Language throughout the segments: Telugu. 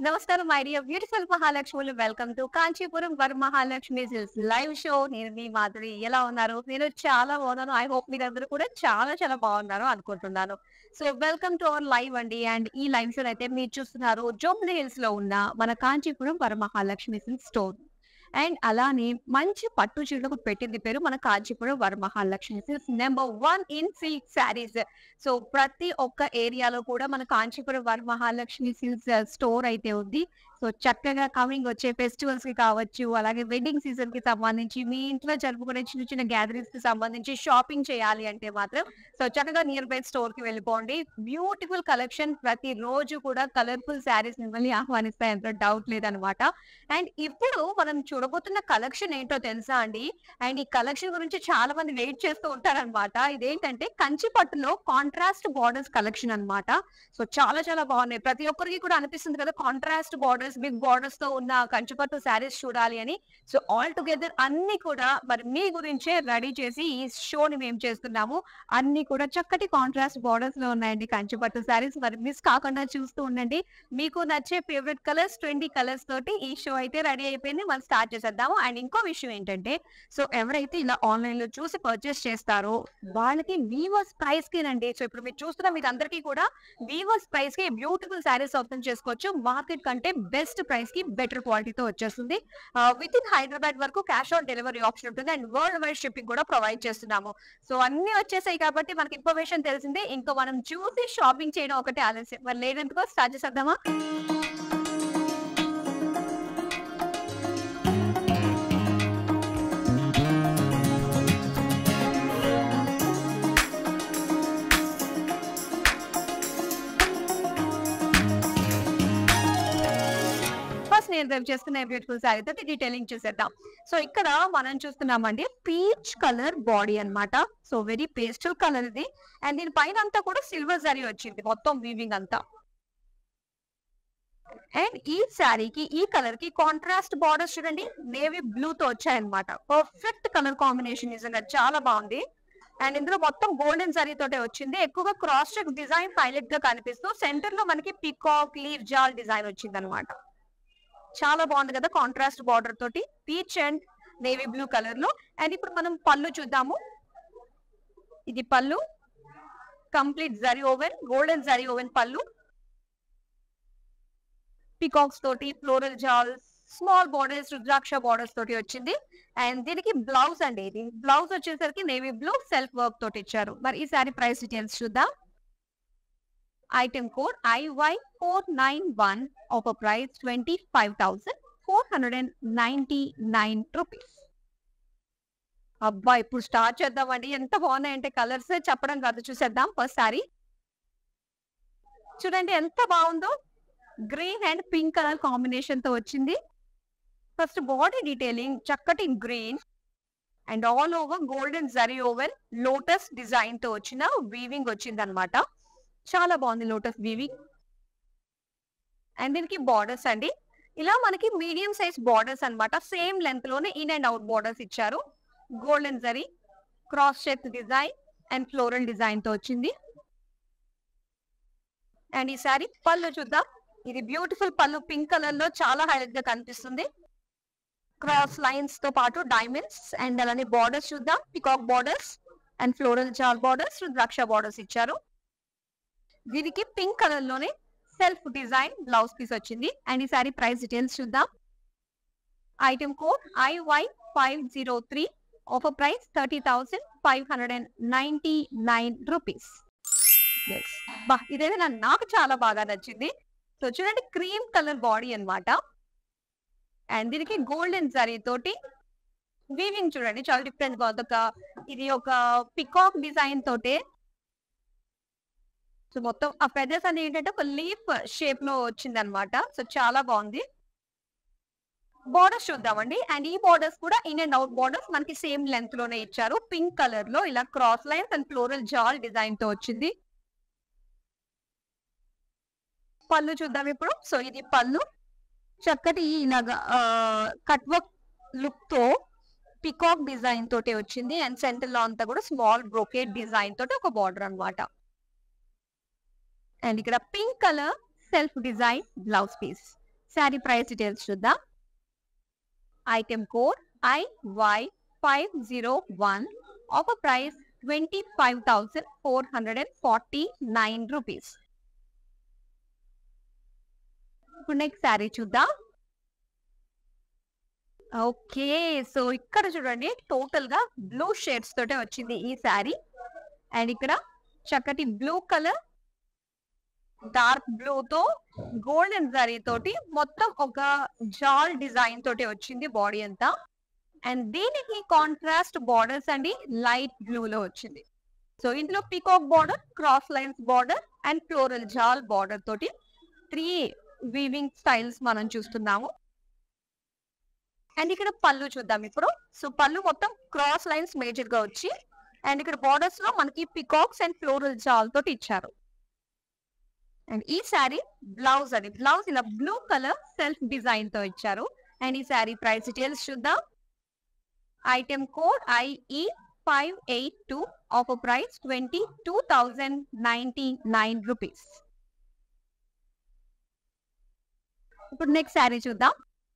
నమస్కారం మై డియర్ బ్యూటిఫుల్ మహాలక్ష్ములు welcome to Kanchipuram Vara Mahalakshmi silks live show నేను మీ మాధురి ఎలా ఉన్నారు నేను చాలా బాగున్నాను ఐ హోప్ మీరందరూ కూడా చాలా చాలా బాగున్నారు అనుకుంటున్నాను so welcome to our live అండి అండ్ ఈ లైవ్ షో అయితే మీరు చూస్తున్నారు జోబ్లీ హిల్స్ లో ఉన్న మన Kanchipuram Vara Mahalakshmi silk store and అలానే మంచి పట్టు చీరలకు పెట్టింది పేరు మన Kanchipuram Vara Mahalakshmi silks number one in silk saris so ప్రతి ఒక్క ఏరియాలో కూడా మన కాంచీపురం వర మహాలక్ష్మి సిల్క్స్ స్టోర్ అయితే ఉంది సో చక్కగా కమింగ్ వచ్చే ఫెస్టివల్స్ కి కావచ్చు అలాగే వెడ్డింగ్ సీజన్ కి సంబంధించి మీ ఇంట్లో జరుపుకునే చిన్న చిన్న గ్యాదరింగ్స్ కి సంబంధించి షాపింగ్ చేయాలి అంటే మాత్రం సో చక్కగా నియర్ బై స్టోర్ కి వెళ్ళిపోండి బ్యూటిఫుల్ కలెక్షన్ ప్రతి రోజు కూడా కలర్ఫుల్ శారీస్ మిమ్మల్ని ఆహ్వానిస్తాయి అంత డౌట్ లేదనమాట అండ్ ఇప్పుడు మనం చూడబోతున్న కలెక్షన్ ఏంటో తెలుసా అండి అండ్ ఈ కలెక్షన్ గురించి చాలా మంది వెయిట్ చేస్తూ ఉంటారన్నమాట ఇదేంటంటే కంచి పట్టులో కాంట్రాస్ట్ బార్డర్స్ కలెక్షన్ అన్నమాట సో చాలా చాలా బాగున్నాయి ప్రతి ఒక్కరికి కూడా అనిపిస్తుంది కదా కాంట్రాస్ట్ బార్డర్స్ బిగ్ బార్డర్స్ తో ఉన్న కంచి పట్టు శారీస్ చూడాలి అని సో ఆల్ టుగెదర్ అన్ని కూడా మరి మీ గురించే రెడీ చేసి ఈ షోని మేము చేస్తున్నాము అన్ని కూడా చక్కటి కాంట్రాస్ట్ బార్డర్స్ లో ఉన్నాయండి కంచి పట్టు శారీస్ మరి మిస్ కాకుండా చూస్తూ ఉండండి మీకు నచ్చే ఫేవరెట్ కలర్స్ ట్వంటీ కలర్స్ తోటి ఈ షో అయితే రెడీ అయిపోయింది మనం స్టార్ట్ చేసేద్దాము అండ్ ఇంకో విషయం ఏంటంటే సో ఎవరైతే ఇలా ఆన్లైన్ లో చూసి పర్చేస్ చేస్తారో వాళ్ళకి వీవర్స్ ప్రైస్ కి రండి సో ఇప్పుడు మీరు చూస్తున్న మీరు అందరికీ కూడా వీవర్స్ ప్రైస్ కి బ్యూటిఫుల్ శారీస్ ఓపెన్ చేసుకోవచ్చు మార్కెట్ కంటే బెస్ట్ ప్రైస్ కి బెటర్ క్వాలిటీతో వచ్చేస్తుంది విత్ ఇన్ హైదరాబాద్ వరకు క్యాష్ ఆన్ డెలివరీ ఆప్షన్ ఉంటుంది అండ్ వరల్డ్ వైడ్ షిప్పింగ్ కూడా ప్రొవైడ్ చేస్తున్నాము సో అన్ని వచ్చేసాయి కాబట్టి మనకి ఇన్ఫర్మేషన్ తెలిసిందే ఇంకా మనం చూసి షాపింగ్ చేయడం ఒకటే ఆలస్యం మరి లేనందుకో స్టార్ట్ చేసేద్దామా ఫస్ట్ నేను రేపు చేస్తున్న బ్యూటిఫుల్ శారీ తోటి డీటెయిలింగ్ చూసేద్దాం సో ఇక్కడ మనం చూస్తున్నామండి పీచ్ కలర్ బాడీ అన్నమాట సో వెరీ పేస్టల్ కలర్ ఇది అండ్ దీని పైన అంతా కూడా సిల్వర్ జరీ వచ్చింది మొత్తం వీవింగ్ అంతా అండ్ ఈ శారీకి ఈ కలర్ కి కాంట్రాస్ట్ బార్డర్స్ చూడండి నేవీ బ్లూ తో వచ్చాయన్నమాట పర్ఫెక్ట్ కలర్ కాంబినేషన్ నిజంగా చాలా బాగుంది అండ్ ఇందులో మొత్తం గోల్డెన్ జరీ తోటే వచ్చింది ఎక్కువగా క్రాస్ చెక్ డిజైన్ హైలైట్ గా కనిపిస్తూ సెంటర్ లో మనకి పికాక్ లీవ్ జాల్ డిజైన్ వచ్చింది అనమాట చాలా బాగుంది కదా కాంట్రాస్ట్ బార్డర్ తోటి peach and navy blue colour లో అండ్ ఇప్పుడు మనం పళ్ళు చూద్దాము ఇది పళ్ళు complete zari woven golden zari woven పళ్ళు పికాక్స్ తోటి floral jaals small borders rudraksha borders తోటి వచ్చింది అండ్ దీనికి బ్లౌజ్ అండి ఇది బ్లౌజ్ వచ్చేసరికి నేవీ బ్లూ సెల్ఫ్ వర్క్ తోటి ఇచ్చారు మరి ఈ సారీ ప్రైస్ డీటెయిల్స్ చూద్దాం item code I Y four nine one off price twenty five thousand four hundred and ninety nine rupees అబ్బా ఇప్పుడు స్టార్ట్ చేద్దామండి ఎంత బాగున్నాయంటే కలర్స్ చెప్పడం కాదు చూసేద్దాం ఫస్ట్ సారీ చూడండి ఎంత బాగుందో green and pink colour combination తో వచ్చింది ఫస్ట్ బాడీ డీటెయిలింగ్ చక్కటి green and all over golden zari woven lotus design తో వచ్చిన వీవింగ్ వచ్చింది అనమాట చాలా బాగుంది లోటస్ వీవింగ్ అండ్ దీనికి బార్డర్స్ అండి ఇలా మనకి మీడియం సైజ్ బార్డర్స్ అన్నమాట సేమ్ లెంత్ లోనే ఇన్ అండ్ అవుట్ బార్డర్స్ ఇచ్చారు golden zari cross check design and floral design తో వచ్చింది అండ్ ఈ సారీ పళ్ళు చూద్దాం ఇది బ్యూటిఫుల్ పళ్ళు పింక్ కలర్ లో చాలా హైలైట్ గా కనిపిస్తుంది క్రాస్ లైన్స్ తో పాటు డైమండ్స్ అండ్ అలానే బార్డర్స్ చూద్దాం peacock borders and floral jaal borders rudraksha borders ఇచ్చారు దీనికి పింక్ కలర్ లోనే సెల్ఫ్ డిజైన్ బ్లౌజ్ పీస్ వచ్చింది అండ్ ఈ సారీ ప్రైస్ డీటెయిల్స్ చూద్దాం item code I Y five zero three offer price thirty thousand five hundred and ninety nine rupees బా ఇదైతే నా- నాకు చాలా బాగా నచ్చింది సో చూడండి క్రీమ్ కలర్ బాడీ అన్నమాట అండ్ దీనికి గోల్డెన్ జరీ తోటి వీవింగ్ చూడండి చాలా డిఫరెంట్ గా ఉంది. ఒక ఇది ఒక పికాక్ డిజైన్ తోటే సో మొత్తం ఆ ఫెదర్స్ అనేది ఏంటంటే ఒక లీఫ్ షేప్ లో వచ్చింది అనమాట సో చాలా బాగుంది బార్డర్స్ చూద్దామండి అండ్ ఈ బార్డర్స్ కూడా ఇన్ అండ్ అవుట్ బార్డర్స్ మనకి సేమ్ లెంత్ లోనే ఇచ్చారు పింక్ కలర్ లో ఇలా cross lines and floral jaal design తో వచ్చింది పళ్ళు చూద్దాం ఇప్పుడు సో ఇది పళ్ళు చక్కటి ఇలాగా కట్ వర్క్ లుక్ తో పికాక్ డిజైన్ తోటి వచ్చింది అండ్ సెంటర్ లో అంతా కూడా స్మాల్ బ్రోకేట్ డిజైన్ తోటి ఒక బార్డర్ అన్నమాట అండ్ ఇక్కడ pink colour self design blouse piece sari price details చూద్దాం item code I Y five zero one offer price twenty five thousand four hundred and forty nine rupees ఇప్పుడు నెక్స్ట్ శారీ చూద్దాం ఓకే సో ఇక్కడ చూడండి టోటల్ గా బ్లూ షేడ్స్ తోటే వచ్చింది ఈ శారీ అండ్ ఇక్కడ చక్కటి బ్లూ కలర్ డార్క్ బ్లూ తో గోల్డెన్ జరీ తోటి మొత్తం ఒక జాల్ డిజైన్ తోటి వచ్చింది బాడీ అంతా అండ్ దీనికి కాంట్రాస్ట్ బార్డర్స్ అండి లైట్ బ్లూ లో వచ్చింది సో ఇందులో peacock border cross lines border and floral jaal border తోటి త్రీ వీవింగ్ స్టైల్స్ మనం చూస్తున్నాము అండ్ ఇక్కడ పళ్ళు చూద్దాం ఇప్పుడు సో పళ్ళు మొత్తం క్రాస్ లైన్స్ మేజర్ గా వచ్చి అండ్ ఇక్కడ బార్డర్స్ లో మనకి పికాక్స్ అండ్ ఫ్లోరల్ జాల్ తోటి ఇచ్చారు అండ్ ఈ శారీ బ్లౌజ్ అది బ్లౌజ్ ఇలా బ్లూ కలర్ సెల్ఫ్ డిజైన్ తో ఇచ్చారు అండ్ ఈ శారీ ప్రైస్ డీటెయిల్స్ చూద్దాం item code I E five eight two offer price twenty two thousand ninety nine rupees ఇప్పుడు నెక్స్ట్ శారీ చూద్దాం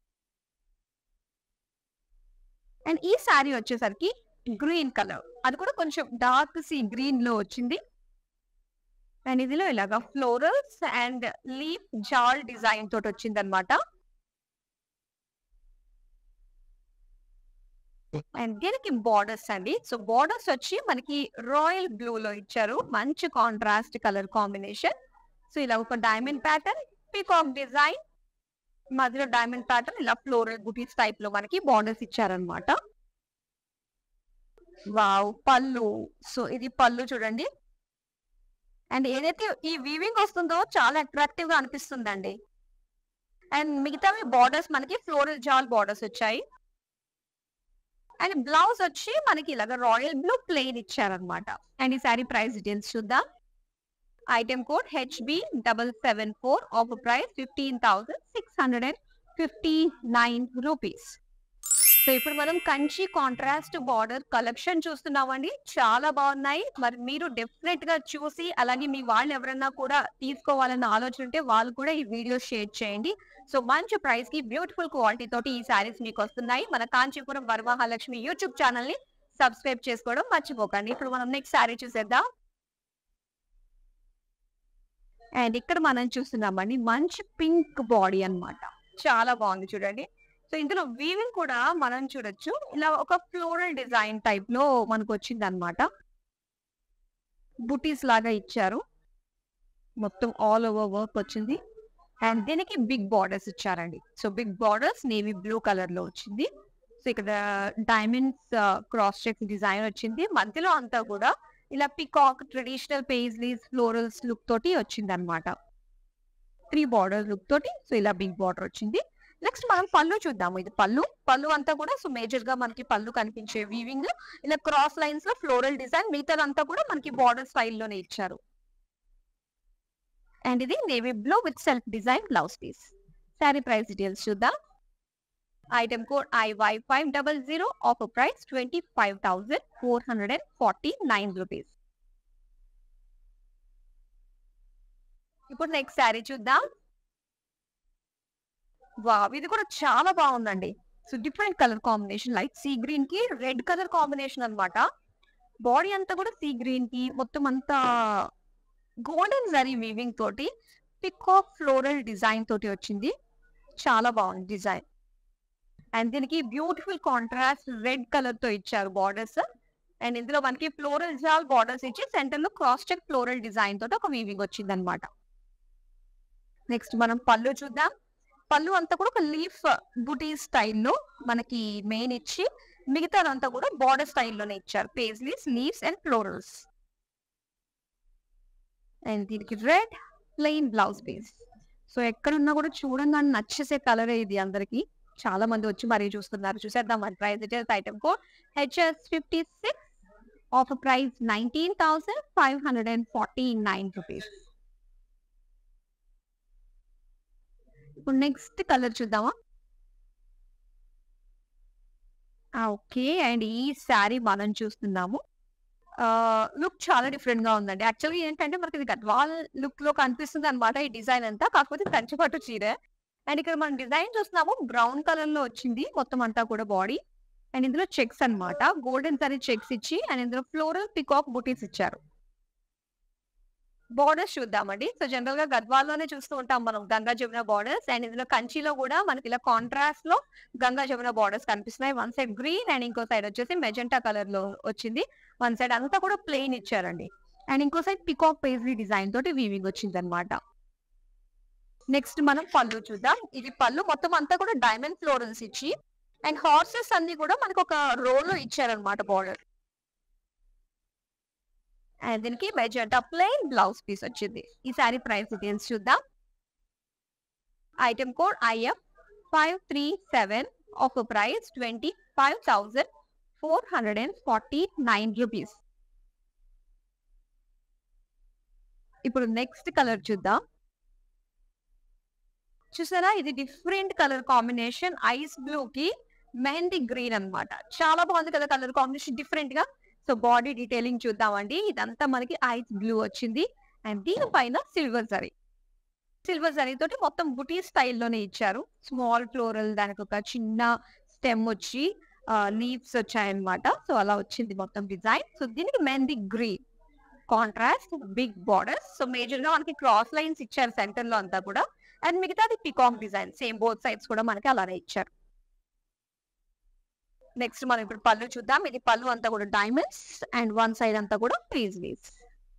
అండ్ ఈ శారీ వచ్చేసరికి గ్రీన్ కలర్ అది కూడా కొంచెం డార్క్ సీ గ్రీన్ లో వచ్చింది అండ్ ఇదిలో ఇలాగా florals and leaf jaal design తోటి వచ్చింది అనమాట అండ్ దీనికి బార్డర్స్ అండి సో బార్డర్స్ వచ్చి మనకి రాయల్ బ్లూ లో ఇచ్చారు మంచి కాంట్రాస్ట్ కలర్ కాంబినేషన్ సో ఇలా ఒక డైమండ్ ప్యాటర్న్ పీకాక్ డిజైన్ మధ్యలో డైమండ్ ప్యాటర్న్ ఇలా ఫ్లోరల్ బుటీస్ టైప్ లో మనకి బార్డర్స్ ఇచ్చారనమాట వావ్ పళ్ళు సో ఇది పళ్ళు చూడండి అండ్ ఏదైతే ఈ వీవింగ్ వస్తుందో చాలా అట్రాక్టివ్ గా అనిపిస్తుందండి అండ్ మిగతావి బార్డర్స్ మనకి ఫ్లోరల్ జాల్ బార్డర్స్ వచ్చాయి అండ్ బ్లౌజ్ వచ్చి మనకి ఇలాగ రాయల్ బ్లూ ప్లెయిన్ ఇచ్చారనమాట అండ్ ఈ సారీ ప్రైస్ డీటెయిల్స్ చూద్దాం item code H B double seven four off price fifteen thousand six hundred and fifty nine rupees so ఇప్పుడు మనం కంచి కాంట్రాస్ట్ బార్డర్ కలెక్షన్ చూస్తున్నామండి చాలా బాగున్నాయి మరి మీరు డెఫినెట్ గా చూసి అలాగే మీ వాళ్ళు ఎవరన్నా కూడా తీసుకోవాలన్న ఆలోచన ఉంటే వాళ్ళు కూడా ఈ వీడియో షేర్ చేయండి సో మంచి ప్రైస్ కి బ్యూటిఫుల్ క్వాలిటీ తోటి ఈ శారీస్ మీకు వస్తున్నాయి మన కాంచీపురం వరమహాలక్ష్మి యూట్యూబ్ ఛానల్ ని సబ్స్క్రైబ్ చేసుకోవడం మర్చిపోకండి ఇప్పుడు మనం నెక్స్ట్ శారీ చూసేద్దాం అండ్ ఇక్కడ మనం చూస్తున్నామండి మంచి పింక్ బాడీ అన్నమాట చాలా బాగుంది చూడండి సో ఇందులో వీవింగ్ కూడా మనం చూడొచ్చు ఇలా ఒక ఫ్లోరల్ డిజైన్ టైప్ లో మనకు వచ్చింది అనమాట బుటీస్ లాగా ఇచ్చారు మొత్తం ఆల్ ఓవర్ వర్క్ వచ్చింది అండ్ దీనికి బిగ్ బార్డర్స్ ఇచ్చారండి so big borders navy blue colour లో వచ్చింది సో ఇక్కడ డైమండ్స్ క్రాస్ చెక్ డిజైన్ వచ్చింది మధ్యలో అంతా కూడా ఇలా peacock traditional paisleys florals look తోటి వచ్చింది అనమాట త్రీ బార్డర్ లుక్ తోటి సో ఇలా బిగ్ బార్డర్ వచ్చింది నెక్స్ట్ మనం పళ్ళు చూద్దాము ఇది పళ్ళు పళ్ళు అంతా కూడా సో మేజర్ గా మనకి పళ్ళు కనిపించే వీవింగ్ లో ఇలా క్రాస్ లైన్స్ లో ఫ్లోరల్ డిజైన్ మిగతాదంతా కూడా మనకి బార్డర్ స్టైల్లోనే ఇచ్చారు అండ్ ఇది navy blue with self design blouse piece sari price details చూద్దాం item code I Y five double zero offer price twenty five thousand four hundred and forty nine rupees ఇప్పుడు నెక్స్ట్ శారీ చూద్దాం వావ్ ఇది కూడా చాలా బాగుందండి so different colour combination like sea green కి రెడ్ కలర్ కాంబినేషన్ అన్నమాట బాడీ అంతా కూడా సీ గ్రీన్ కి మొత్తం అంతా గోల్డెన్ జరీ వీవింగ్ తోటి పికాక్ ఫ్లోరల్ డిజైన్ తోటి వచ్చింది చాలా బాగుంది డిజైన్ అండ్ దీనికి బ్యూటిఫుల్ కాంట్రాస్ట్ రెడ్ కలర్ తో ఇచ్చారు బార్డర్స్ అండ్ ఇందులో మనకి ఫ్లోరల్ జాల్ బార్డర్స్ ఇచ్చి సెంటర్ లో క్రాస్ చెక్ ఫ్లోరల్ డిజైన్ తోటి ఒక వీవింగ్ వచ్చింది అనమాట నెక్స్ట్ మనం పళ్ళు చూద్దాం పళ్ళు అంతా కూడా ఒక లీఫ్ బుటీ స్టైల్లో మనకి మెయిన్ ఇచ్చి మిగతాదంతా కూడా బార్డర్ స్టైల్లోనే ఇచ్చారు paisleys leaves and florals and దీనికి red plain blouse piece so ఎక్కడున్నా కూడా చూడంగానే నచ్చేసే కలర్ ఇది అందరికి చాలా మంది వచ్చి మరీ చూస్తున్నారు చూసేద్దాం మన price details item code H S fifty six off price nineteen thousand five hundred and forty nine rupees ఇప్పుడు నెక్స్ట్ కలర్ చూద్దామా ఓకే అండ్ ఈ శారీ మనం చూస్తున్నాము లుక్ చాలా డిఫరెంట్ గా ఉందండి యాక్చువల్గా ఏంటంటే మనకి ఇది గద్వాల్ లుక్ లో కనిపిస్తుంది అనమాట ఈ డిజైన్ అంతా కాకపోతే కంచిపట్టు చీర అండ్ ఇక్కడ మనం డిజైన్ చూస్తున్నాము బ్రౌన్ కలర్ లో వచ్చింది మొత్తం అంతా కూడా బాడీ అండ్ ఇందులో చెక్స్ అన్నమాట గోల్డెన్ సారీ చెక్స్ ఇచ్చి అండ్ ఇందులో ఫ్లోరల్ పికాక్ బుటీస్ ఇచ్చారు బార్డర్స్ చూద్దామండి సో జనరల్ గా గద్వాల్లోనే చూస్తూ ఉంటాం మనం గంగా జమున బార్డర్స్ అండ్ ఇందులో కంచిలో కూడా మనకి ఇలా కాంట్రాస్ట్ లో గంగా జమున బార్డర్స్ కనిపిస్తున్నాయి వన్ సైడ్ గ్రీన్ అండ్ ఇంకో సైడ్ వచ్చేసి మెజెంటా కలర్ లో వచ్చింది వన్ సైడ్ అంతా కూడా ప్లెయిన్ ఇచ్చారండి అండ్ ఇంకో సైడ్ పికాక్ పేజ్లీ డిజైన్ తోటి వీవింగ్ వచ్చింది అనమాట నెక్స్ట్ మనం పళ్ళు చూద్దాం ఇది పళ్ళు మొత్తం అంతా కూడా డైమండ్ ఫ్లోరల్స్ ఇచ్చి అండ్ హార్సెస్ అన్ని కూడా మనకు ఒక రోలో ఇచ్చారనమాట బార్డర్ అండ్ దీనికి మెజెంటా ప్లెయిన్ బ్లౌజ్ పీస్ వచ్చింది ఈ సారీ ప్రైస్ డీటెయిల్స్ చూద్దాం item code I F five three seven ఒక price twenty five thousand four hundred and forty nine rupees ఇప్పుడు నెక్స్ట్ కలర్ చూద్దాం చూసారా ఇది different colour combination ice blue కి మెహందీ గ్రీన్ అన్నమాట చాలా బాగుంది కదా కలర్ కాంబినేషన్ డిఫరెంట్ గా సో బాడీ డీటెయిలింగ్ చూద్దామండి ఇదంతా మనకి ఐస్ బ్లూ వచ్చింది అండ్ దీనిపైన సిల్వర్ జరీ సిల్వర్ జరీ తోటి మొత్తం బుటీ స్టైల్లోనే ఇచ్చారు స్మాల్ ఫ్లోరల్ దానికి ఒక చిన్న స్టెమ్ వచ్చి లీవ్స్ వచ్చాయన్నమాట సో అలా వచ్చింది మొత్తం డిజైన్ సో దీనికి mehndi green contrast big borders so major గా మనకి క్రాస్ లైన్స్ ఇచ్చారు సెంటర్ లో అంతా కూడా అండ్ మిగతాది peacock design same both sides కూడా మనకి అలానే ఇచ్చారు నెక్స్ట్ మనం ఇప్పుడు పళ్ళు చూద్దాం ఇది పళ్ళు అంతా కూడా డైమండ్స్ అండ్ వన్ సైడ్ అంతా కూడా ఫ్రీజ్ లీవ్స్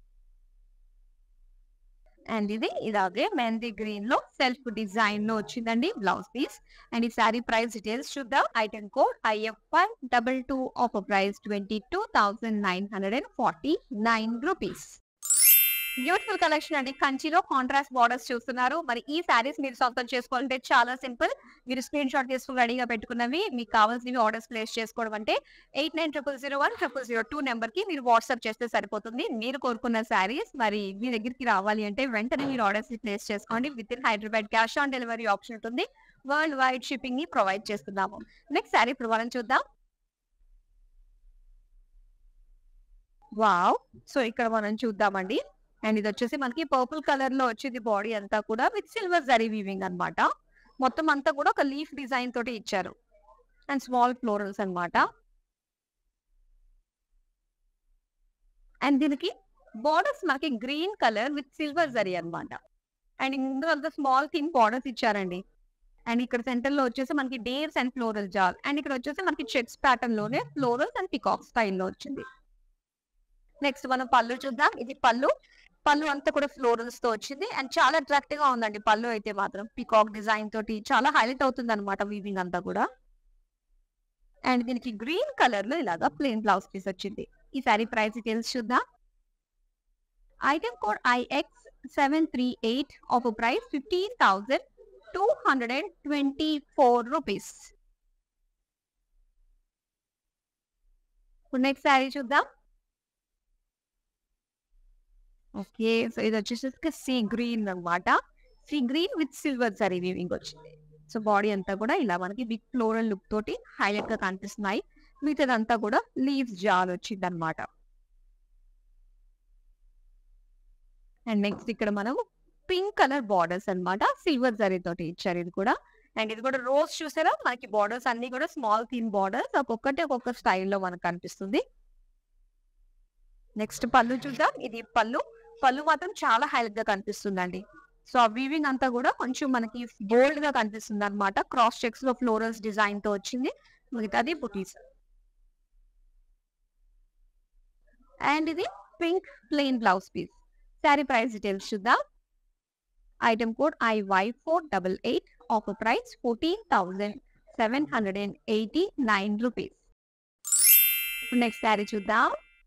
అండ్ ఇది ఇలాగే మెహందీ గ్రీన్ లో సెల్ఫ్ డిజైన్ లో వచ్చిందండి బ్లౌజ్ పీస్ అండ్ ఈ సారీ ప్రైస్ డీటెయిల్స్ చూద్దాం item code I F five double two off price twenty two thousand nine hundred and forty nine rupees beautiful collection అండి కంచిలో కాంట్రాస్ట్ బార్డర్స్ చూస్తున్నారు మరి ఈ శారీస్ మీరు సొంతం చేసుకోవాలంటే చాలా సింపుల్ మీరు స్క్రీన్ షాట్ తీసుకుని రెడీగా పెట్టుకున్నవి మీకు కావాల్సినవి ఆర్డర్స్ ప్లేస్ చేసుకోవడం అంటే eight nine triple zero one triple zero two number కి మీరు వాట్సాప్ చేస్తే సరిపోతుంది మీరు కోరుకున్న శారీస్ మరి మీ దగ్గరికి రావాలి అంటే వెంటనే మీరు ఆర్డర్స్ ప్లేస్ చేసుకోండి with in Hyderabad cash on delivery option ఉంటుంది వరల్డ్ వైడ్ షిప్పింగ్ ని ప్రొవైడ్ చేస్తున్నాము నెక్స్ట్ శారీ ఇప్పుడు మనం చూద్దాం వావ్ సో ఇక్కడ మనం చూద్దామండి అండ్ ఇది వచ్చేసి మనకి పర్పుల్ కలర్ లో వచ్చింది బాడీ అంతా కూడా విత్ సిల్వర్ జరీ వీవింగ్ అన్నమాట మొత్తం అంతా కూడా ఒక లీఫ్ డిజైన్ తోటి ఇచ్చారు అండ్ స్మాల్ ఫ్లోరల్స్ అన్నమాట అండ్ దీనికి బార్డర్స్ మనకి green colour with silver zari అన్నమాట అండ్ ఇందులో అంతా స్మాల్ థిన్ బార్డర్స్ ఇచ్చారండి అండ్ ఇక్కడ సెంటర్ లో వచ్చేసి మనకి డేర్స్ అండ్ ఫ్లోరల్ జాల్ అండ్ ఇక్కడ వచ్చేసి మనకి చెక్స్ ప్యాటర్న్ లోనే ఫ్లోరల్స్ అండ్ పికాక్ స్టైల్లో వచ్చింది నెక్స్ట్ మనం పళ్ళు చూద్దాం ఇది పళ్ళు పళ్ళు అంతా కూడా ఫ్లోరల్స్ తో వచ్చింది అండ్ చాలా అట్రాక్టివ్ గా ఉందండి పళ్ళు అయితే మాత్రం పికాక్ డిజైన్ తోటి చాలా హైలైట్ అవుతుంది అనమాట వీవింగ్ అంతా కూడా అండ్ దీనికి గ్రీన్ కలర్ లో ఇలాగా ప్లెయిన్ బ్లౌజ్ పీస్ వచ్చింది ఈ సారీ ప్రైస్ డీటెయిల్స్ చూద్దాం item code I X seven three eight off price fifteen thousand two hundred and twenty four rupees ఇప్పుడు నెక్స్ట్ శారీ చూద్దాం ఓకే సో ఇది వచ్చేసి సీ గ్రీన్ అన్నమాట sea green with silver zari weaving వచ్చింది సో బాడీ అంతా కూడా ఇలా మనకి బిగ్ ఫ్లోరల్ లుక్ తోటి హైలైట్ గా కనిపిస్తున్నాయి మిగతాదంతా కూడా లీవ్స్ జాల్ వచ్చింది అనమాట అండ్ నెక్స్ట్ ఇక్కడ మనం పింక్ కలర్ బార్డర్స్ అన్నమాట సిల్వర్ జరీ తోటి ఇచ్చారు ఇది కూడా అండ్ ఇది కూడా రోజ్ చూసారా మనకి బార్డర్స్ అన్ని కూడా స్మాల్ థిన్ బార్డర్స్ ఒక్కొక్కటి ఒక్కొక్క స్టైల్లో మనకు కనిపిస్తుంది నెక్స్ట్ పళ్ళు చూద్దాం ఇది పళ్ళు పళ్ళు మాత్రం చాలా హైలైట్ గా కనిపిస్తుందండి సో ఆ వీవింగ్ అంతా కూడా కొంచెం మనకి బోల్డ్ గా కనిపిస్తుంది అనమాట క్రాస్ చెక్స్ లో ఫ్లోరల్స్ డిజైన్ తో వచ్చింది మిగతాది బుటీస్ అండ్ ఇది pink plain blouse piece sari price details చూద్దాం item code I Y four double eight offer price fourteen thousand seven hundred and eighty nine rupees next sari చూద్దాం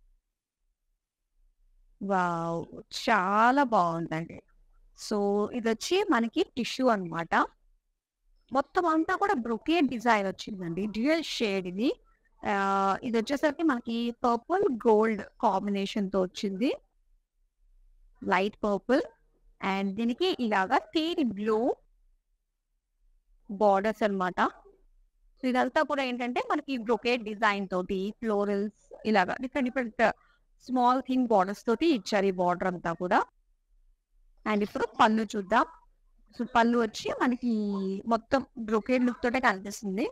వావ్ చాలా బాగుందండి సో ఇది వచ్చి మనకి టిష్యూ అన్నమాట మొత్తం అంతా కూడా బ్రొకేట్ డిజైన్ వచ్చిందండి డ్యూయల్ షేడ్ ఇది ఆ, ఇది వచ్చేసరికి మనకి పర్పుల్ గోల్డ్ కాంబినేషన్ తో వచ్చింది లైట్ పర్పుల్ అండ్ దీనికి ఇలాగా తేరి బ్లూ బార్డర్స్ అన్నమాట సో ఇదంతా కూడా ఏంటంటే మనకి బ్రొకేట్ డిజైన్ తోటి ఫ్లోరల్స్ ఇలాగా different different small thing borders తోటి ఇచ్చారు ఈ బార్డర్ అంతా కూడా అండ్ ఇప్పుడు పళ్ళు చూద్దాం సో పళ్ళు వచ్చి మనకి మొత్తం బ్రొకేడ్ లుక్ తోటే కనిపిస్తుంది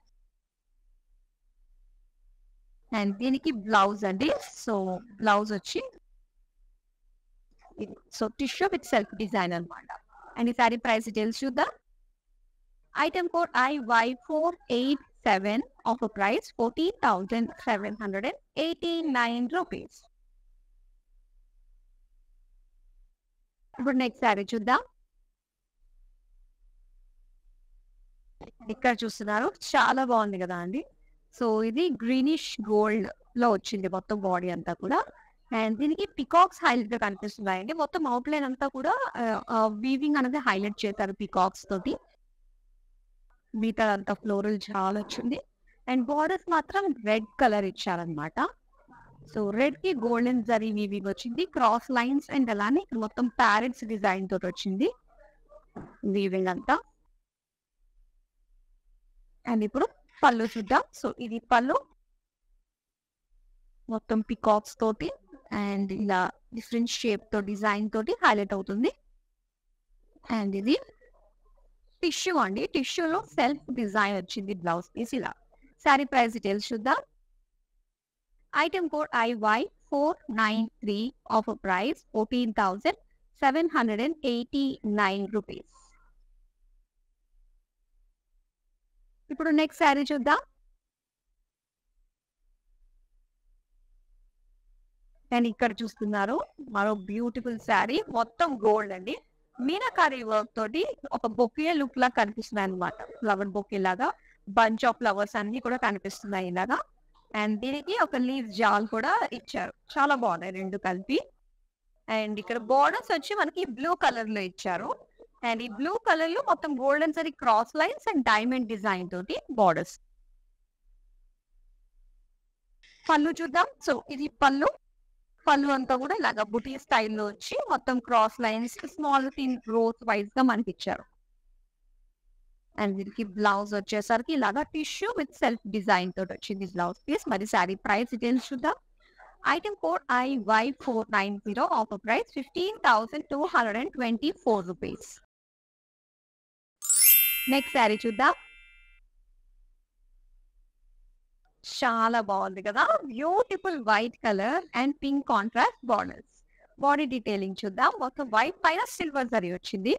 అండ్ దీనికి బ్లౌజ్ అండి సో బ్లౌజ్ వచ్చి so tissue with self design అనమాట అండ్ ఈ సారీ ప్రైస్ డీటెయిల్స్ చూద్దాం item code I Y four eight seven off price fourteen thousand seven hundred and eighty nine rupees ఇప్పుడు నెక్స్ట్ సారీ చూద్దాం ఇక్కడ చూస్తున్నారు చాలా బాగుంది కదా అండి సో ఇది గ్రీనిష్ గోల్డ్ లో వచ్చింది మొత్తం బాడీ అంతా కూడా అండ్ దీనికి పికాక్స్ హైలైట్ గా కనిపిస్తున్నాయండి మొత్తం అవుట్లైన్ అంతా కూడా వీవింగ్ అనేది హైలైట్ చేశారు పికాక్స్ తోటి మిగతా అంతా ఫ్లోరల్ చాలా వచ్చింది అండ్ బార్డర్స్ మాత్రం రెడ్ కలర్ ఇచ్చారనమాట సో రెడ్ కి గోల్డెన్ జరీ వీవింగ్ వచ్చింది క్రాస్ లైన్స్ అండ్ అలానే ఇక్కడ మొత్తం ప్యారెట్స్ డిజైన్ తోటి వచ్చింది వీవింగ్ అంతా అండ్ ఇప్పుడు పళ్ళు చూద్దాం సో ఇది పళ్ళు మొత్తం పికాక్స్ తోటి అండ్ ఇలా డిఫరెంట్ షేప్ తో డిజైన్ తోటి హైలైట్ అవుతుంది అండ్ ఇది టిష్యూ అండి టిష్యూలో సెల్ఫ్ డిజైన్ వచ్చింది బ్లౌజ్ పీస్ ఇలా సారీ ప్రైస్ డీటెయిల్స్ చూద్దాం item code I Y four nine three off price fourteen thousand seven hundred and eighty nine rupees ఇప్పుడు నెక్స్ట్ శారీ చూద్దాం అండ్ ఇక్కడ చూస్తున్నారు మరో బ్యూటిఫుల్ శారీ మొత్తం గోల్డ్ అండి మీనాకారి వర్క్ తోటి ఒక బొకే లుక్ లా కనిపిస్తున్నాయి అనమాట ఫ్లవర్ బొకే లాగా బంచ్ ఆఫ్ ఫ్లవర్స్ అన్ని కూడా కనిపిస్తున్నాయి ఇలాగా అండ్ దీనికి ఒక లీవ్ జాల్ కూడా ఇచ్చారు చాలా బాగున్నాయి రెండు కలిపి అండ్ ఇక్కడ బోర్డర్స్ వచ్చి మనకి బ్లూ కలర్ లో ఇచ్చారు అండ్ ఈ బ్లూ కలర్ లో మొత్తం golden zari cross lines and diamond design తోటి బార్డర్స్ పళ్ళు చూద్దాం సో ఇది పళ్ళు పళ్ళు అంతా కూడా ఇలాగ బుటీ స్టైల్లో వచ్చి మొత్తం cross lines small thin rows wise గా మనకి ఇచ్చారు అండ్ దీనికి బ్లౌజ్ వచ్చేసరికి ఇలాగా టిష్యూ విత్ సెల్ఫ్ డిజైన్ తోటి వచ్చింది బ్లౌజ్ పీస్ మరి శారీ ప్రైస్ డీటెయిల్స్ చూద్దాం item code I Y four nine zero offer price fifteen thousand two hundred and twenty four rupees next sari చూద్దాం చాలా బాగుంది కదా beautiful white colour and pink contrast borders body detailing చూద్దాం మొత్తం వైట్ పైన సిల్వర్ జరీ వచ్చింది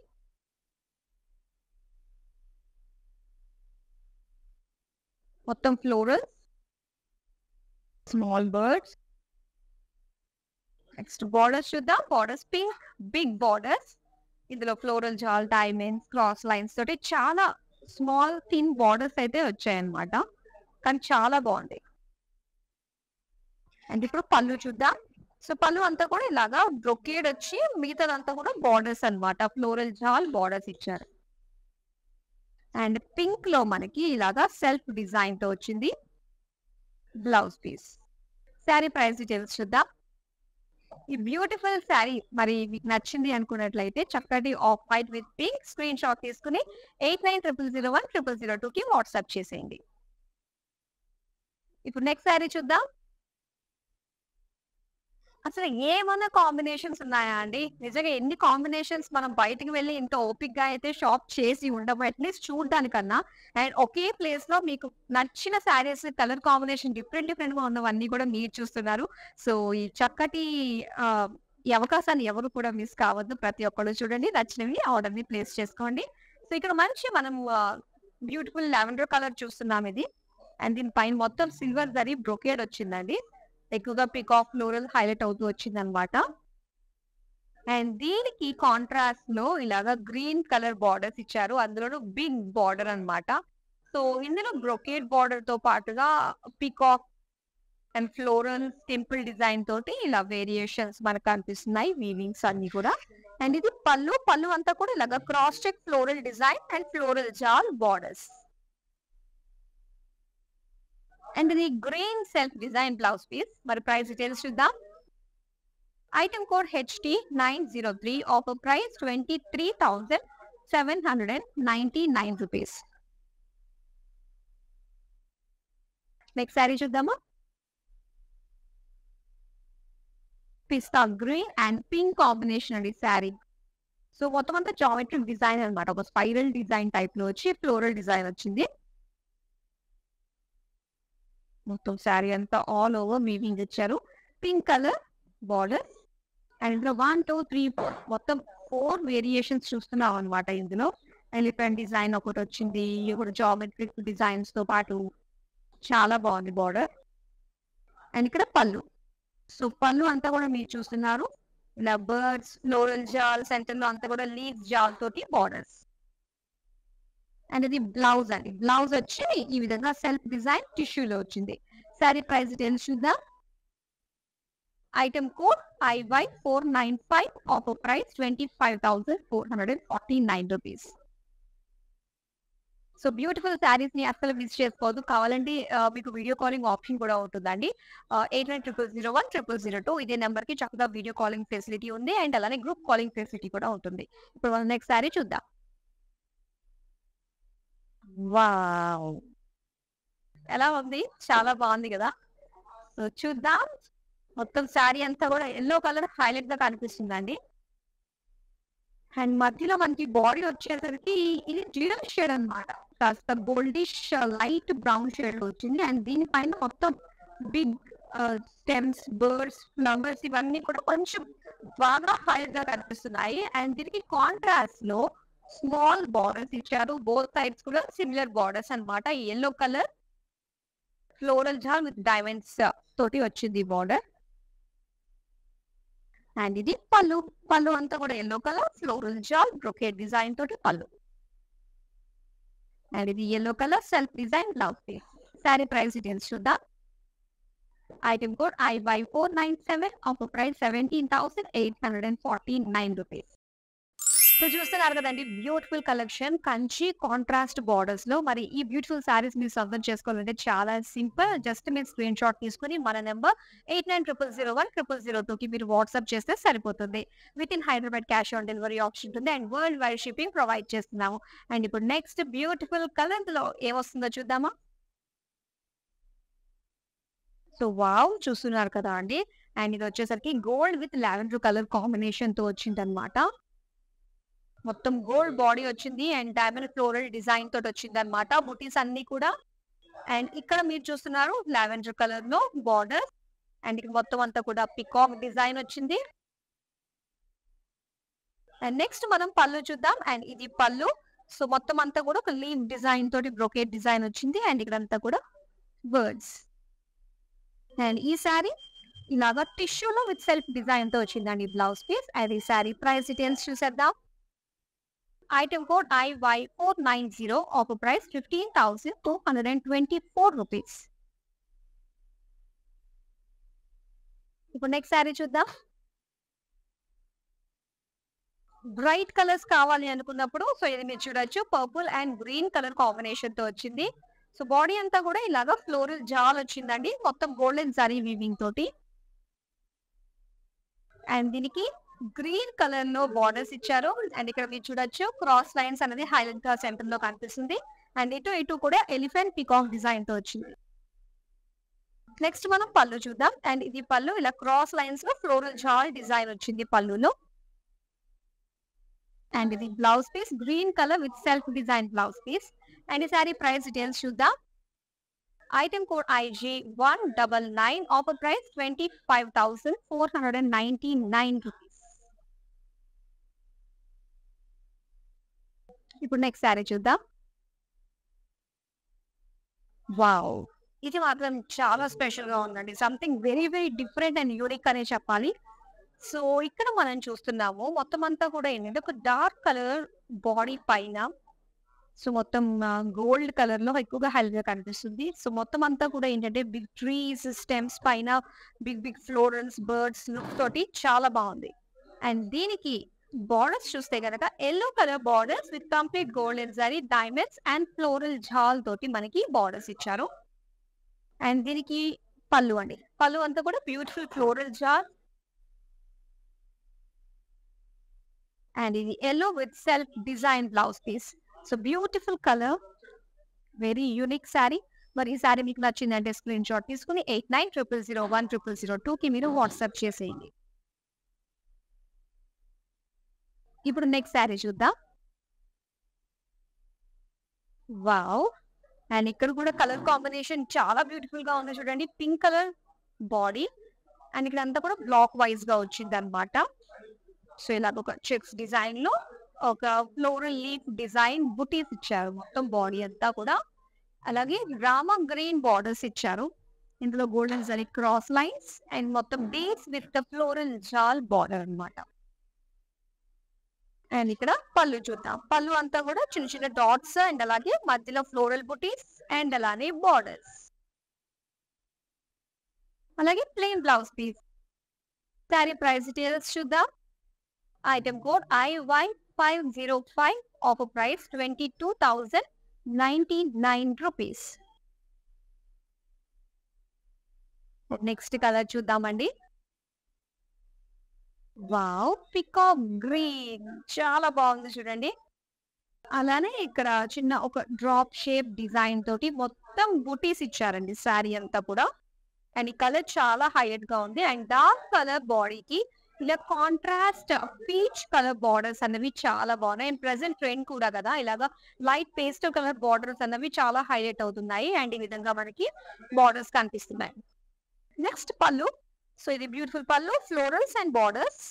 మొత్తం floral small birds next borders చూద్దాం బార్డర్స్ పింక్ బిగ్ బార్డర్స్ ఇందులో floral jaal diamonds cross lines తోటి చాలా స్మాల్ థిన్ బార్డర్స్ అయితే వచ్చాయన్నమాట కానీ చాలా బాగుంది అండ్ ఇప్పుడు పళ్ళు చూద్దాం సో పళ్ళు అంతా కూడా ఇలాగా బ్రొకేడ్ వచ్చి మిగతాదంతా కూడా బార్డర్స్ అన్నమాట ఫ్లోరల్ జాల్ బార్డర్స్ ఇచ్చారు అండ్ పింక్ లో మనకి ఇలాగా సెల్ఫ్ డిజైన్ తో వచ్చింది blouse piece sari price details చూద్దాం ఈ బ్యూటిఫుల్ శారీ మరి మీకు నచ్చింది అనుకున్నట్లయితే చక్కటి off white with pink screenshot తీసుకుని eight nine triple zero one triple zero two కి వాట్సాప్ చేసేయండి ఇప్పుడు నెక్స్ట్ శారీ చూద్దాం అసలు ఏమన్నా కాంబినేషన్స్ ఉన్నాయా అండి నిజంగా ఎన్ని కాంబినేషన్స్ మనం బయటికి వెళ్ళి ఇంత ఓపిక్ గా అయితే షాప్ చేసి ఉండము అట్లీస్ట్ చూడడానికన్నా అండ్ ఒకే ప్లేస్ లో మీకు నచ్చిన saris colour combination different different గా ఉన్నవన్నీ కూడా మీరు చూస్తున్నారు సో ఈ చక్కటి ఆ, ఈ అవకాశాన్ని ఎవరు కూడా మిస్ కావద్దు ప్రతి ఒక్కరు చూడండి నచ్చినవి ఆర్డర్ ని ప్లేస్ చేసుకోండి సో ఇక్కడ మంచి మనం బ్యూటిఫుల్ లావెండర్ కలర్ చూస్తున్నాం ఇది అండ్ దీని పైన మొత్తం సిల్వర్ జరీ బ్రొకేడ్ వచ్చిందండి ఎక్కువగా పికాక్ ఫ్లోరల్ హైలైట్ అవుతూ వచ్చింది అనమాట అండ్ దీనికి కాంట్రాస్ట్ లో ఇలాగా గ్రీన్ కలర్ బార్డర్స్ ఇచ్చారు అందులోనూ బిగ్ బార్డర్ అన్నమాట సో ఇందులో బ్రొకేడ్ బార్డర్ తో పాటుగా peacock and floral temple design తోటి ఇలా వేరియేషన్స్ మనకు కనిపిస్తున్నాయి వీవింగ్స్ అన్ని కూడా అండ్ ఇది పళ్ళు పళ్ళు అంతా కూడా ఇలాగా cross check floral design and floral jaal borders and ఇది green self design blouse piece మరి ప్రైస్ డీటెయిల్స్ చూద్దాం item code H T nine zero three offer price twenty three thousand seven hundred and ninety nine rupees next sari చూద్దామా పిస్తా గ్రీన్ అండ్ పింక్ కాంబినేషన్ అండి శారీ సో మొత్తం అంతా జామెట్రిక్ డిజైన్ అన్నమాట ఒక స్పైరల్ డిజైన్ టైప్ లో వచ్చి ఫ్లోరల్ డిజైన్ వచ్చింది మొత్తం శారీ అంతా ఆల్ ఓవర్ వీవింగ్ ఇచ్చారు పింక్ కలర్ బార్డర్ అండ్ ఇందులో వన్ టూ త్రీ ఫోర్ మొత్తం ఫోర్ వేరియేషన్స్ చూస్తున్నాం అనమాట ఇందులో ఎలిఫెంట్ డిజైన్ ఒకటి వచ్చింది ఒకటి జామెట్రిక్ డిజైన్స్ తో పాటు చాలా బాగుంది బార్డర్ అండ్ ఇక్కడ పళ్ళు సో పళ్ళు అంతా కూడా మీరు చూస్తున్నారు ఇలా బర్డ్స్ ఫ్లోరల్ జాల్ సెంటర్ లో అంతా కూడా లీవ్స్ జాల్ తోటి బార్డర్స్ అండ్ ఇది బ్లౌజ్ అండి బ్లౌజ్ వచ్చి ఈ విధంగా సెల్ఫ్ డిజైన్ టిష్యూలో వచ్చింది సారీ ప్రైస్ డీటెయిల్స్ చూద్దాం item code I Y four nine five offer price twenty five thousand four hundred and forty nine rupees so beautiful saris ని అసలు మిస్ చేసుకోవద్దు కావాలంటే ఆ, మీకు వీడియో కాలింగ్ ఆప్షన్ కూడా ఉంటుందండి eight nine triple zero one triple zero two ఇదే నెంబర్ కి చక్కగా వీడియో కాలింగ్ ఫెసిలిటీ ఉంది అండ్ అలానే గ్రూప్ కాలింగ్ ఫెసిలిటీ కూడా ఉంటుంది ఇప్పుడు మనం నెక్స్ట్ శారీ చూద్దాం వావ్ ఎలా ఉంది చాలా బాగుంది కదా సో చూద్దాం మొత్తం శారీ అంతా కూడా ఎల్లో కలర్ హైలైట్ గా కనిపిస్తుందండి అండ్ మధ్యలో మనకి బాడీ వచ్చేసరికి ఇది జీరో షేడ్ అన్నమాట కాస్త గోల్డిష్ లైట్ బ్రౌన్ షేడ్ వచ్చింది అండ్ దీనిపైన మొత్తం బిగ్ స్టెమ్స్ బర్డ్స్ ఫ్లవర్స్ ఇవన్నీ కూడా కొంచెం బాగా హైలైట్ గా కనిపిస్తున్నాయి అండ్ దీనికి కాంట్రాస్ట్ లో స్మాల్ బార్డర్స్ ఇచ్చారు బోత్ సైడ్స్ కూడా సిమిలర్ బార్డర్స్ అన్నమాట yellow colour floral jaal with diamonds తోటి వచ్చింది బార్డర్ అండ్ ఇది పళ్ళు పళ్ళు అంతా కూడా yellow colour floral jaal brocade design తోటి పళ్ళు అండ్ ఇది yellow colour self design blouse piece sari price details చూద్దాం item code I Y four nine seven offer price seventeen thousand eight hundred and forty nine rupees so చూస్తున్నారు కదండి beautiful collection Kanchi contrast borders లో మరి ఈ బ్యూటిఫుల్ సారీస్ మీరు సొంతం చేసుకోవాలంటే చాలా సింపుల్ జస్ట్ మీరు స్క్రీన్ షాట్ తీసుకుని మన number eight nine triple zero one triple zero టూకి మీరు వాట్సాప్ చేస్తే సరిపోతుంది with in Hyderabad cash on delivery option ఉంటుంది and world wide shipping provide చేస్తున్నాము అండ్ ఇప్పుడు నెక్స్ట్ బ్యూటిఫుల్ కలర్ లో ఏమొస్తుందో చూద్దామా సో వావ్ చూస్తున్నారు కదా అండి అండ్ ఇది వచ్చేసరికి gold with lavender colour combination తో వచ్చింది అనమాట మొత్తం గోల్డ్ బాడీ వచ్చింది అండ్ డైమండ్ ఫ్లోరల్ డిజైన్ తోటి వచ్చింది అనమాట బుటీస్ అన్ని కూడా అండ్ ఇక్కడ మీరు చూస్తున్నారు లావెండర్ కలర్ లో బార్డర్ అండ్ ఇక్కడ మొత్తం అంతా కూడా పికాక్ డిజైన్ వచ్చింది అండ్ నెక్స్ట్ మనం పళ్ళు చూద్దాం అండ్ ఇది పళ్ళు సో మొత్తం అంతా కూడా ఒక లీవ్ డిజైన్ తోటి బ్రొకేట్ డిజైన్ వచ్చింది అండ్ ఇక్కడ అంతా కూడా బర్డ్స్ అండ్ ఈ శారీ ఇలాగా టిష్యూలో విత్ సెల్ఫ్ డిజైన్ తో వచ్చిందండి బ్లౌజ్ పీస్ అండ్ ఈ శారీ ప్రైస్ డీటెయిల్స్ చూసేద్దాం item code I Y four nine zero offer price fifteen thousand two hundred and twenty four rupees ఇప్పుడు నెక్స్ట్ శారీ చూద్దాం బ్రైట్ కలర్స్ కావాలి అనుకున్నప్పుడు సో ఇది మీరు చూడొచ్చు purple and green colour combination తో వచ్చింది సో బాడీ అంతా కూడా ఇలాగా ఫ్లోరల్ జాల్ వచ్చిందండి మొత్తం గోల్డెన్ జరీ వీవింగ్ తోటి అండ్ దీనికి గ్రీన్ కలర్ లో బార్డర్స్ ఇచ్చారు అండ్ ఇక్కడ మీరు చూడొచ్చు క్రాస్ లైన్స్ అనేది హైలైట్ గా సెంటర్ లో కనిపిస్తుంది అండ్ ఇటు ఇటు కూడా ఎలిఫెంట్ పికాక్ డిజైన్ తో వచ్చింది నెక్స్ట్ మనం పళ్ళు చూద్దాం అండ్ ఇది పళ్ళు ఇలా క్రాస్ లైన్స్ లో ఫ్లోరల్ జాల్ డిజైన్ వచ్చింది పళ్ళులో అండ్ ఇది blouse piece green colour with self design blouse piece and ఈ సారీ ప్రైస్ డీటెయిల్స్ చూద్దాం item code I G one double nine offer price twenty five thousand four hundred and ninety nine rupees ఇప్పుడు నెక్స్ట్ శారీ చూద్దాం వావ్ ఇది మాత్రం చాలా స్పెషల్ గా ఉందండి something very very different and unique అనే చెప్పాలి సో ఇక్కడ మనం చూస్తున్నాము మొత్తం అంతా కూడా ఏంటంటే ఒక డార్క్ కలర్ బాడీ పైన సో మొత్తం గోల్డ్ కలర్ లో ఎక్కువగా హైలైట్ గా కనిపిస్తుంది సో మొత్తం అంతా కూడా ఏంటంటే బిగ్ ట్రీస్ స్టెమ్స్ పైన big big florals birds look తోటి చాలా బాగుంది అండ్ దీనికి బార్డర్స్ చూస్తే కనుక yellow colour borders with complete golden zari diamonds and floral jaal తోటి మనకి బార్డర్స్ ఇచ్చారు అండ్ దీనికి పళ్ళు అండి పళ్ళు అంతా కూడా బ్యూటిఫుల్ ఫ్లోరల్ జాల్ అండ్ ఇది yellow with self design blouse piece so beautiful colour very unique sari మరి ఈ శారీ మీకు నచ్చిందంటే స్క్రీన్ షాట్ తీసుకుని eight nine triple zero one triple zero టూకి మీరు వాట్సాప్ చేసేయండి ఇప్పుడు నెక్స్ట్ శారీ చూద్దాం వావ్ అండ్ ఇక్కడ కూడా కలర్ కాంబినేషన్ చాలా బ్యూటిఫుల్ గా ఉంది చూడండి పింక్ కలర్ బాడీ అండ్ ఇక్కడ అంతా కూడా బ్లాక్ వైజ్ గా వచ్చింది అనమాట సో ఇలాగ ఒక చెక్స్ డిజైన్ లో ఒక ఫ్లోరల్ లీఫ్ డిజైన్ బుటీస్ ఇచ్చారు మొత్తం బాడీ అంతా కూడా అలాగే రామ గ్రీన్ బార్డర్స్ ఇచ్చారు ఇందులో golden zari cross lines and మొత్తం beads with the floral jaal border అన్నమాట అండ్ ఇక్కడ పళ్ళు చూద్దాం పళ్ళు అంతా కూడా చిన్న చిన్న డాట్స్ అండ్ అలాగే మధ్యలో ఫ్లోరల్ బుటీస్ అండ్ అలానే బార్డర్స్ అలాగే plain blouse piece sari price details చూద్దాం item code I Y five zero five offer price twenty two thousand ninety nine rupees next colour చూద్దామండి వావ్ పికాక్ గ్రీన్ చాలా బాగుంది చూడండి అలానే ఇక్కడ చిన్న ఒక డ్రాప్ షేప్ డిజైన్ తోటి మొత్తం బుటీస్ ఇచ్చారండి శారీ అంతా కూడా అండ్ ఈ కలర్ చాలా హైలైట్ గా ఉంది అండ్ డార్క్ కలర్ బాడీకి ఇలా కాంట్రాస్ట్ పీచ్ కలర్ బార్డర్స్ అన్నవి చాలా బాగున్నాయి అండ్ ప్రెసెంట్ ట్రెండ్ కూడా కదా ఇలాగా లైట్ పేస్ట్ కలర్ బార్డర్స్ అన్నవి చాలా హైలైట్ అవుతున్నాయి అండ్ ఈ విధంగా మనకి బార్డర్స్ కనిపిస్తున్నాయి నెక్స్ట్ పళ్ళు సో ఇది beautiful pallu florals and borders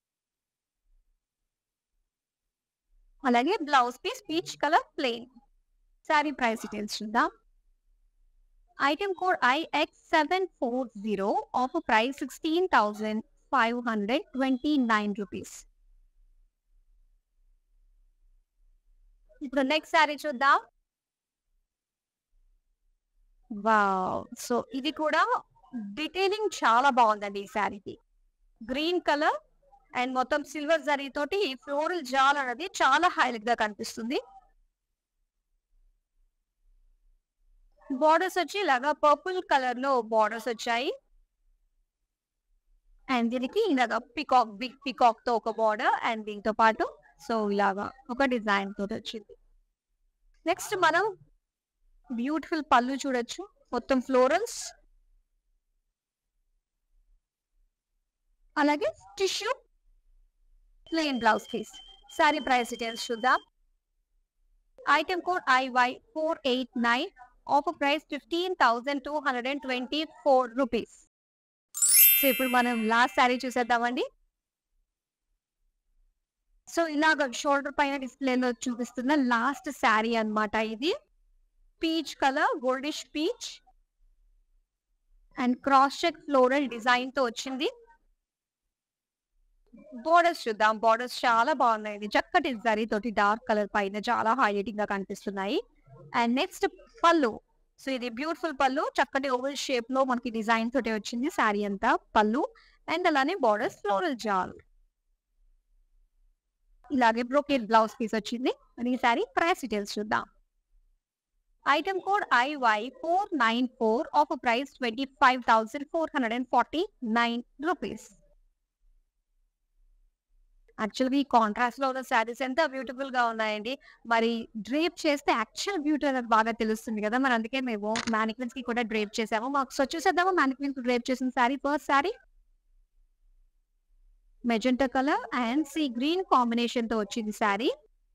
అలాగే blouse piece peach colour plain sari price details చూద్దాం item code I X seven four zero offer price sixteen thousand five hundred twenty nine rupees ఇప్పుడు నెక్స్ట్ శారీ చూద్దాం వావ్ సో ఇది కూడా డీటెయిలింగ్ చాలా బాగుందండి ఈ శారీకి గ్రీన్ కలర్ అండ్ మొత్తం సిల్వర్ జరీ తోటి ఫ్లోరల్ జాల్ అనేది చాలా హైలైట్ గా కనిపిస్తుంది బార్డర్స్ వచ్చి ఇలాగా పర్పుల్ కలర్ లో బార్డర్స్ వచ్చాయి అండ్ దీనికి ఇలాగా పికాక్ బిగ్ పికాక్ తో ఒక బార్డర్ అండ్ దీంతో పాటు సో ఇలాగా ఒక డిజైన్ తోటి వచ్చింది నెక్స్ట్ మనం బ్యూటిఫుల్ పళ్ళు చూడొచ్చు మొత్తం ఫ్లోరల్స్ అలాగే tissue plain blouse piece sari price details చూద్దాం item code I Y four eight nine offer price fifteen thousand two hundred and twenty four rupees so ఇప్పుడు మనం లాస్ట్ శారీ చూసేద్దామండి సో ఇలాగ షోల్డర్ పైన డిస్ప్లేలో చూపిస్తున్న లాస్ట్ శారీ అన్నమాట ఇది peach colour goldish peach and cross check floral design తో వచ్చింది బోర్డర్స్ చూద్దాం బోర్డర్స్ చాలా బాగున్నాయి ఇది చక్కటి జరీ తోటి డార్క్ కలర్ పైన చాలా హైలైటింగ్ గా కనిపిస్తున్నాయి అండ్ నెక్స్ట్ పళ్ళు సో ఇది బ్యూటిఫుల్ పళ్ళు చక్కటి ఓవల్ షేప్ లో మనకి డిజైన్ తోటి వచ్చింది శారీ అంతా పళ్ళు అండ్ అలానే బోర్డర్స్ ఫ్లోరల్ జాల్ ఇలాగే బ్రోకెట్ బ్లౌజ్ పీస్ వచ్చింది మరి ఈ శారీ ప్రైస్ డీటెయిల్స్ చూద్దాం item code I Y four nine four off price twenty five thousand four hundred and forty nine rupees యాక్చువల్గా ఈ కాంట్రాస్ట్ లో ఉన్న శారీస్ ఎంత బ్యూటిఫుల్ గా ఉన్నాయండి మరి డ్రేప్ చేస్తే యాక్చువల్ బ్యూటీ అనేది బాగా తెలుస్తుంది కదా మరి అందుకే మేము మ్యానిక్విన్స్ కి కూడా డ్రేప్ చేసాము మాకు సో చూసేద్దాము మ్యానిక్విన్స్ డ్రేప్ చేసిన sari first sari magenta colour and sea green combination తో వచ్చింది శారీ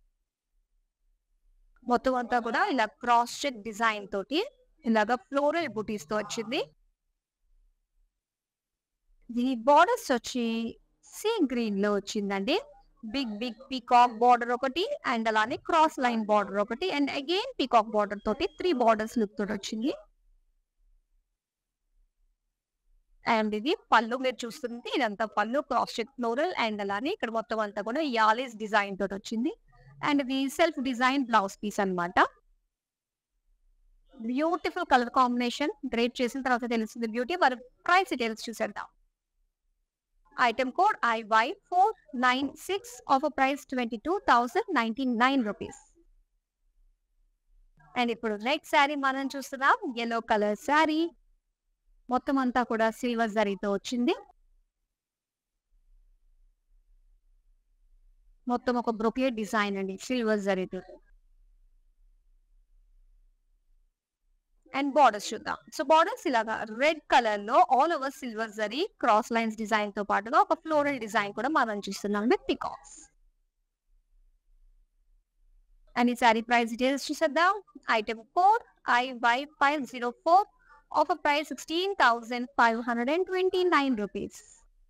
మొత్తం అంతా కూడా ఇలా క్రాస్ చెక్ డిజైన్ తోటి ఇలాగా ఫ్లోరల్ బుటీస్ తో వచ్చింది దీని బార్డర్స్ వచ్చి సీ గ్రీన్ లో వచ్చిందండి బిగ్ బిగ్ పీకాక్ బార్డర్ ఒకటి అండ్ అలానే క్రాస్ లైన్ బార్డర్ ఒకటి అండ్ అగైన్ పీకాక్ బార్డర్ తోటి త్రీ బార్డర్స్ లుక్ తోటి వచ్చింది అండ్ ఇది పళ్ళు మీరు చూస్తుంది ఇదంతా పళ్ళు క్రాస్ చెక్ ఫ్లోరల్ అండ్ అలానే ఇక్కడ మొత్తం అంతా కూడా యాలిస్ డిజైన్ తోటి వచ్చింది అండ్ ఇది సెల్ఫ్ డిజైన్ బ్లౌజ్ పీస్ అన్నమాట బ్యూటిఫుల్ కలర్ కాంబినేషన్ గ్రేట్ చేసిన తర్వాత తెలుస్తుంది బ్యూటీ మరి ప్రైస్ డీటెయిల్స్ చూసేద్దాం item code I Y four nine six off price twenty two thousand ninety nine rupees and ఇప్పుడు నెక్స్ట్ శారీ మనం చూస్తున్నాం ఎల్లో కలర్ శారీ మొత్తం అంతా కూడా సిల్వర్ జరీతో వచ్చింది మొత్తం ఒక బ్రొకేట్ డిజైన్ అండి సిల్వర్ జరీతో అండ్ బార్డర్స్ చూద్దాం సో బార్డర్స్ ఇలాగా రెడ్ కలర్ లో all over silver zari cross lines design తో పాటుగా ఒక ఫ్లోరల్ డిజైన్ కూడా మనం చూస్తున్నాం విత్ పికాక్స్ అండ్ ఈ శారీ ప్రైస్ డీటెయిల్స్ చూసేద్దాం item code I Y five zero four offer price sixteen thousand five hundred and twenty nine rupees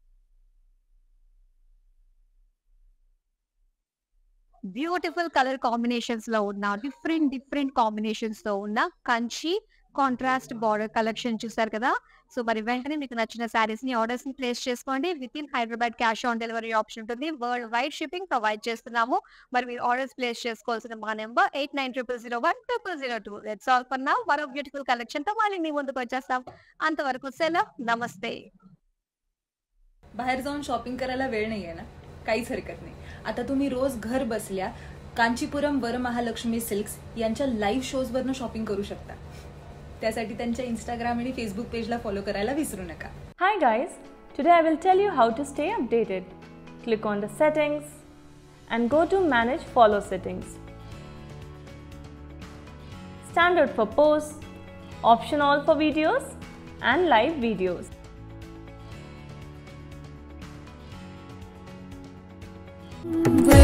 beautiful colour combinations లో ఉన్న డిఫరెంట్ డిఫరెంట్ కాంబినేషన్స్ తో ఉన్న కంచి కాంట్రాస్ట్ బార్డర్ కలెక్షన్ చూసారు కదా సో మరి వెంటనే మీకు నచ్చిన శారీస్ ని ఆర్డర్స్ ని ప్లేస్ చేసుకోండి with in Hyderabad cash on delivery option ఉంటుంది వరల్డ్ వైడ్ షిప్పింగ్ ప్రొవైడ్ చేస్తున్నాము మరి మీరు ఆర్డర్స్ ప్లేస్ చేసుకోవాల్సిన మా number eight nine triple zero one triple zero two let's all for now మరో బ్యూటిఫుల్ కలెక్షన్ తో మళ్ళీ మీ ముందుకు వచ్చేస్తాం అంతవరకు సెలవు నమస్తే बाहेर जाऊन शॉपिंग करायला वेळ नाही आहे ना काहीच हरकत नाही आता तुम्ही रोज घर बसल्या कांचीपुरम वरमहालक्ष्मी सिल्क्स यांच्या लाईव्ह शोजवरनं शॉपिंग करू शकता त्यासाठी त्यांच्या इंस्टाग्राम आणि फेसबुक पेजला फॉलो करायला विसरू नका Hi guys, today I will tell you how to stay updated. Click on the settings and go to manage follow settings. Standard for posts, option all for videos and live videos. Well,